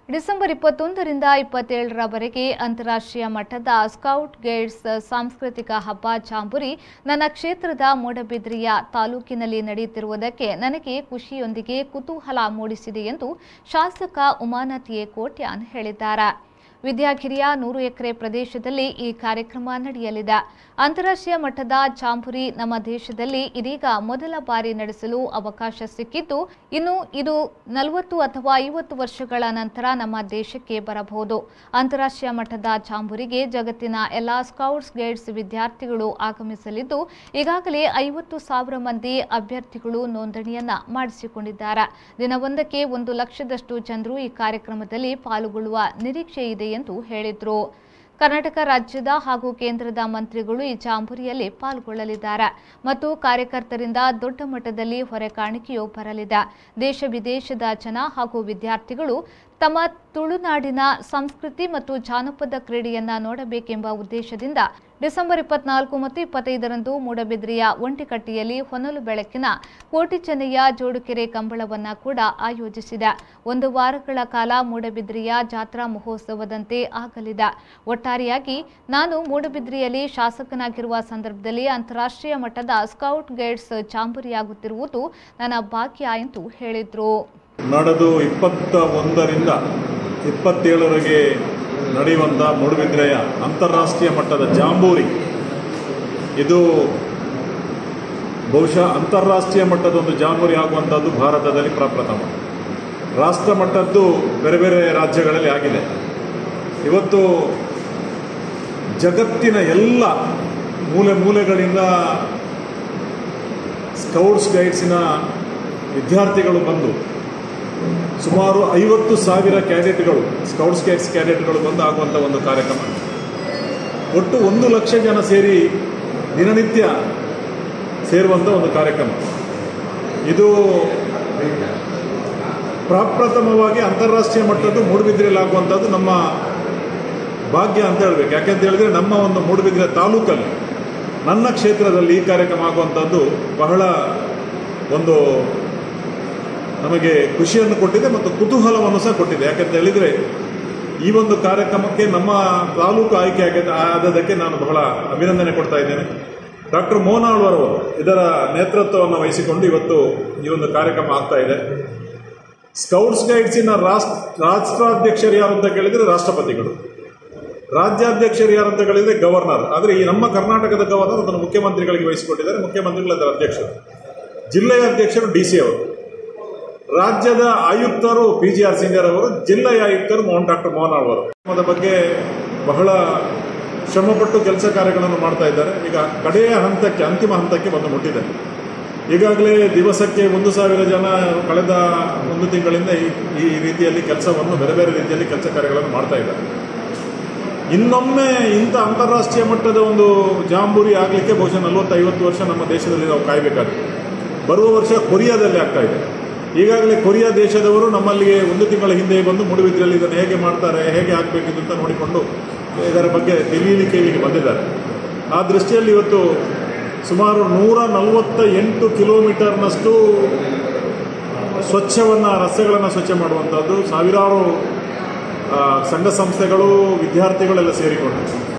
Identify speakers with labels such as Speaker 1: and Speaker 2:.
Speaker 1: December ಇಪ್ಪತ್ತೊಂದರಿಂದ ಇಪ್ಪತ್ತೇಳರವರೆಗೆ ಅಂತಾರಾಷ್ಟ್ರೀಯ ಮಟ್ಟದ ಸ್ಕೌಟ್ ಗೈಡ್ಸ್ ಸಾಂಸ್ಕೃತಿಕ ಹಬ್ಬ ಜಾಂಬುರಿ ನನ್ನ ಕ್ಷೇತ್ರದ ಮೂಡಬಿದ್ರಿಯ ತಾಲೂಕಿನಲ್ಲಿ ನಡೆಯುತ್ತಿರುವುದಕ್ಕೆ ನನಗೆ ಖುಷಿಯೊಂದಿಗೆ ಕುತೂಹಲ ಮೂಡಿಸಿದೆ ಎಂದು ಶಾಸಕ ಉಮಾನಾಥ್ ಎ ಕೋಟ್ಯಾನ್ ಹೇಳಿದ್ದಾರೆ ವಿದ್ಯಾಗಿರಿಯ ನೂರು ಎಕರೆ ಪ್ರದೇಶದಲ್ಲಿ ಈ ಕಾರ್ಯಕ್ರಮ ನಡೆಯಲಿದೆ ಅಂತಾರಾಷ್ಟ್ರೀಯ ಮಟ್ಟದ ಜಾಂಬುರಿ ನಮ್ಮ ದೇಶದಲ್ಲಿ ಇದೀಗ ಮೊದಲ ಬಾರಿ ನಡೆಸಲು ಅವಕಾಶ ಸಿಕ್ಕಿದ್ದು ಇನ್ನು ಇದು ನಲವತ್ತು ಅಥವಾ ಐವತ್ತು ವರ್ಷಗಳ ನಂತರ ನಮ್ಮ ದೇಶಕ್ಕೆ ಬರಬಹುದು ಅಂತಾರಾಷ್ಟ್ರೀಯ ಮಟ್ಟದ ಜಾಂಬುರಿಗೆ ಜಗತ್ತಿನ ಎಲ್ಲಾ ಸ್ಕೌಟ್ಸ್ ಗೈಡ್ಸ್ ವಿದ್ಯಾರ್ಥಿಗಳು ಆಗಮಿಸಲಿದ್ದು ಈಗಾಗಲೇ ಐವತ್ತು ಸಾವಿರ ಮಂದಿ ಅಭ್ಯರ್ಥಿಗಳು ನೋಂದಣಿಯನ್ನ ಮಾಡಿಸಿಕೊಂಡಿದ್ದಾರೆ ದಿನವೊಂದಕ್ಕೆ ಒಂದು ಲಕ್ಷದಷ್ಟು ಜನರು ಈ ಕಾರ್ಯಕ್ರಮದಲ್ಲಿ ಪಾಲ್ಗೊಳ್ಳುವ ನಿರೀಕ್ಷೆ ಇದೆ ಎಂದು ಹೇಳಿದರು ಕರ್ನಾಟಕ ರಾಜ್ಯದ ಹಾಗೂ ಕೇಂದ್ರದ ಮಂತ್ರಿಗಳು ಈ ಜಾಂಬೂರಿಯಲ್ಲಿ ಪಾಲ್ಗೊಳ್ಳಲಿದ್ದಾರೆ ಮತ್ತು ಕಾರ್ಯಕರ್ತರಿಂದ ದೊಡ್ಡ ಮಟ್ಟದಲ್ಲಿ ಹೊರೆ ಕಾಣಿಕೆಯೂ ಬರಲಿದೆ ದೇಶ ವಿದೇಶದ ಜನ ಹಾಗೂ ವಿದ್ಯಾರ್ಥಿಗಳು ತಮ್ಮ ತುಳುನಾಡಿನ ಸಂಸ್ಕೃತಿ ಮತ್ತು ಜಾನಪದ ಕ್ರೀಡೆಯನ್ನ ನೋಡಬೇಕೆಂಬ ಉದ್ದೇಶದಿಂದ ಡಿಸೆಂಬರ್ ಇಪ್ಪತ್ನಾಲ್ಕು ಮತ್ತು ಇಪ್ಪತ್ತೈದರಂದು ಮೂಡಬಿದ್ರಿಯ ಒಂಟಿಕಟ್ಟಿಯಲ್ಲಿ ಹೊನಲು ಬೆಳಕಿನ ಕೋಟಿ ಚೆನ್ನಯ್ಯ ಜೋಡುಕೆರೆ ಕಂಬಳವನ್ನ ಕೂಡ ಆಯೋಜಿಸಿದೆ ಒಂದು ವಾರಗಳ ಕಾಲ ಮೂಡಬಿದ್ರಿಯ ಜಾತ್ರಾ ಮಹೋತ್ಸವದಂತೆ ಆಗಲಿದೆ ಒಟ್ಟಾರೆಯಾಗಿ ನಾನು ಮೂಡಬಿದ್ರಿಯಲ್ಲಿ ಶಾಸಕನಾಗಿರುವ ಸಂದರ್ಭದಲ್ಲಿ ಅಂತಾರಾಷ್ಟ್ರೀಯ ಮಟ್ಟದ ಸ್ಕೌಟ್ ಗೈಡ್ಸ್ ಜಾಂಬೂರಿಯಾಗುತ್ತಿರುವುದು ನನ್ನ ಭಾಗ್ಯ ಎಂದು ಹೇಳಿದರು
Speaker 2: ನಡೆದು ಇಪ್ಪತ್ತ ಒಂದರಿಂದ ಇಪ್ಪತ್ತೇಳರವರೆಗೆ ನಡೆಯುವಂಥ ಮೂಡುಬಿದ್ರೆಯ ಅಂತಾರಾಷ್ಟ್ರೀಯ ಮಟ್ಟದ ಜಾಂಬೂರಿ ಇದು ಬಹುಶಃ ಅಂತಾರಾಷ್ಟ್ರೀಯ ಮಟ್ಟದ ಒಂದು ಜಾಂಬೂರಿ ಆಗುವಂಥದ್ದು ಭಾರತದಲ್ಲಿ ಪ್ರಪ್ರಥಮ ರಾಷ್ಟ್ರ ಮಟ್ಟದ್ದು ಬೇರೆ ಬೇರೆ ರಾಜ್ಯಗಳಲ್ಲಿ ಆಗಿದೆ ಇವತ್ತು ಜಗತ್ತಿನ ಎಲ್ಲ ಮೂಲೆ ಮೂಲೆಗಳಿಂದ ಸ್ಕೌಟ್ಸ್ ಗೈಡ್ಸಿನ ವಿದ್ಯಾರ್ಥಿಗಳು ಬಂದು ಸುಮಾರು ಐವತ್ತು ಸಾವಿರ ಕ್ಯಾಡೆಟ್ಗಳು ಸ್ಕೌಟ್ಸ್ ಗೈಡ್ಸ್ ಕ್ಯಾಡೆಟ್ಗಳು ಬಂದು ಆಗುವಂಥ ಒಂದು ಕಾರ್ಯಕ್ರಮ ಒಟ್ಟು ಒಂದು ಲಕ್ಷ ಜನ ಸೇರಿ ದಿನನಿತ್ಯ ಸೇರುವಂಥ ಒಂದು ಕಾರ್ಯಕ್ರಮ ಇದು ಪ್ರಪ್ರಥಮವಾಗಿ ಅಂತಾರಾಷ್ಟ್ರೀಯ ಮಟ್ಟದ್ದು ಮೂಡುಬಿದ್ರೆಯಲ್ಲಿ ಆಗುವಂಥದ್ದು ನಮ್ಮ ಭಾಗ್ಯ ಅಂತ ಹೇಳ್ಬೇಕು ಯಾಕೆಂತ ಹೇಳಿದ್ರೆ ನಮ್ಮ ಒಂದು ಮೂಡುಬಿದ್ರೆ ತಾಲೂಕಲ್ಲಿ ನನ್ನ ಕ್ಷೇತ್ರದಲ್ಲಿ ಈ ಕಾರ್ಯಕ್ರಮ ಆಗುವಂಥದ್ದು ಬಹಳ ಒಂದು ನಮಗೆ ಖುಷಿಯನ್ನು ಕೊಟ್ಟಿದೆ ಮತ್ತು ಕುತೂಹಲವನ್ನು ಸಹ ಕೊಟ್ಟಿದೆ ಯಾಕಂತ ಹೇಳಿದರೆ ಈ ಒಂದು ಕಾರ್ಯಕ್ರಮಕ್ಕೆ ನಮ್ಮ ತಾಲೂಕು ಆಯ್ಕೆ ಆಗಿದೆ ಆದದಕ್ಕೆ ನಾನು ಬಹಳ ಅಭಿನಂದನೆ ಕೊಡ್ತಾ ಇದ್ದೇನೆ ಡಾಕ್ಟರ್ ಮೋನಾಳ್ವರವರು ಇದರ ನೇತೃತ್ವವನ್ನು ವಹಿಸಿಕೊಂಡು ಇವತ್ತು ಈ ಒಂದು ಕಾರ್ಯಕ್ರಮ ಆಗ್ತಾ ಇದೆ ಸ್ಕೌಟ್ಸ್ ಗೈಡ್ಸಿನ ರಾಷ್ಟ್ರ ರಾಷ್ಟ್ರಾಧ್ಯಕ್ಷರು ಯಾರು ಅಂತ ಕೇಳಿದರೆ ರಾಷ್ಟ್ರಪತಿಗಳು ರಾಜ್ಯಾಧ್ಯಕ್ಷರು ಯಾರು ಅಂತ ಕೇಳಿದರೆ ಗವರ್ನರ್ ಆದರೆ ಈ ನಮ್ಮ ಕರ್ನಾಟಕದ ಗವರ್ನರ್ ಅದನ್ನು ಮುಖ್ಯಮಂತ್ರಿಗಳಿಗೆ ವಹಿಸಿಕೊಟ್ಟಿದ್ದಾರೆ ಮುಖ್ಯಮಂತ್ರಿಗಳು ಅದರ ಅಧ್ಯಕ್ಷರು ಜಿಲ್ಲೆಯ ಅಧ್ಯಕ್ಷರು ಡಿ ಸಿ ಅವರು ರಾಜ್ಯದ ಆಯುಕ್ತರು ಪಿ ಜಿ ಆರ್ ಸಿಂಗರ್ ಅವರು ಜಿಲ್ಲೆಯ ಆಯುಕ್ತರು ಮೋಹನ್ ಡಾಕ್ಟರ್ ಮೋಹನ್ ಅವರು ಅದರ ಬಗ್ಗೆ ಬಹಳ ಶ್ರಮಪಟ್ಟು ಕೆಲಸ ಕಾರ್ಯಗಳನ್ನು ಮಾಡ್ತಾ ಇದ್ದಾರೆ ಈಗ ಕಡೆಯ ಹಂತಕ್ಕೆ ಅಂತಿಮ ಹಂತಕ್ಕೆ ಬಂದು ಮುಟ್ಟಿದೆ ಈಗಾಗಲೇ ದಿವಸಕ್ಕೆ ಒಂದು ಸಾವಿರ ಜನ ಕಳೆದ ಒಂದು ತಿಂಗಳಿಂದ ಈ ಈ ರೀತಿಯಲ್ಲಿ ಕೆಲಸವನ್ನು ಬೇರೆ ಬೇರೆ ರೀತಿಯಲ್ಲಿ ಕೆಲಸ ಕಾರ್ಯಗಳನ್ನು ಮಾಡ್ತಾ ಇದ್ದಾರೆ ಇನ್ನೊಮ್ಮೆ ಇಂಥ ಅಂತಾರಾಷ್ಟ್ರೀಯ ಮಟ್ಟದ ಒಂದು ಜಾಂಬೂರಿ ಆಗಲಿಕ್ಕೆ ಬಹುಶಃ ನಲವತ್ತೈವತ್ತು ವರ್ಷ ನಮ್ಮ ದೇಶದಲ್ಲಿ ನಾವು ಕಾಯಬೇಕಾಗುತ್ತೆ ಬರುವ ವರ್ಷ ಕೊರಿಯಾದಲ್ಲಿ ಆಗ್ತಾ ಇದೆ ಈಗಾಗಲೇ ಕೊರಿಯಾ ದೇಶದವರು ನಮ್ಮಲ್ಲಿಗೆ ಒಂದು ತಿಂಗಳ ಹಿಂದೆ ಬಂದು ಮೂಡುಬಿದ್ರೆಯಲ್ಲಿ ಇದನ್ನು ಹೇಗೆ ಮಾಡ್ತಾರೆ ಹೇಗೆ ಆಗಬೇಕಿದೆ ಅಂತ ನೋಡಿಕೊಂಡು ಇದರ ಬಗ್ಗೆ ತಿಳಿಯಲಿಕ್ಕೆ ಇಲ್ಲಿಗೆ ಬಂದಿದ್ದಾರೆ ಆ ದೃಷ್ಟಿಯಲ್ಲಿ ಇವತ್ತು ಸುಮಾರು ನೂರ ನಲವತ್ತ ಎಂಟು ಕಿಲೋಮೀಟರ್ನಷ್ಟು ಸ್ವಚ್ಛವನ್ನು ರಸ್ತೆಗಳನ್ನು ಸ್ವಚ್ಛ ಮಾಡುವಂಥದ್ದು ಸಾವಿರಾರು ಆ, ಸಂಘ ಸಂಸ್ಥೆಗಳು ವಿದ್ಯಾರ್ಥಿಗಳೆಲ್ಲ ಸೇರಿಕೊಂಡು